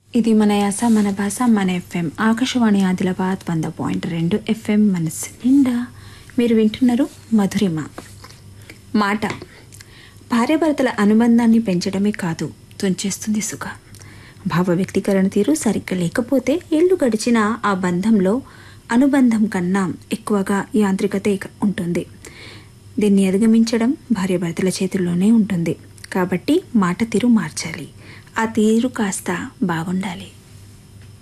ఇది మన యాస మన భాష మన ఎఫ్ఎం ఆకాశవాణి ఆదిలాబాద్ వంద పాయింట్ రెండు ఎఫ్ఎం మనసు నిండా మీరు వింటున్నారు మధురిమ మాట భార్యాభర్తల అనుబంధాన్ని పెంచడమే కాదు తుంచేస్తుంది సుఖ భావ వ్యక్తీకరణ తీరు సరిగ్గా లేకపోతే ఏళ్ళు గడిచిన ఆ బంధంలో అనుబంధం కన్నా ఎక్కువగా యాంత్రికత ఇక ఉంటుంది దీన్ని అధిగమించడం భార్యాభర్తల చేతుల్లోనే ఉంటుంది కాబట్టి మాట తీరు మార్చాలి ఆ తీరు కాస్త బాగుండాలి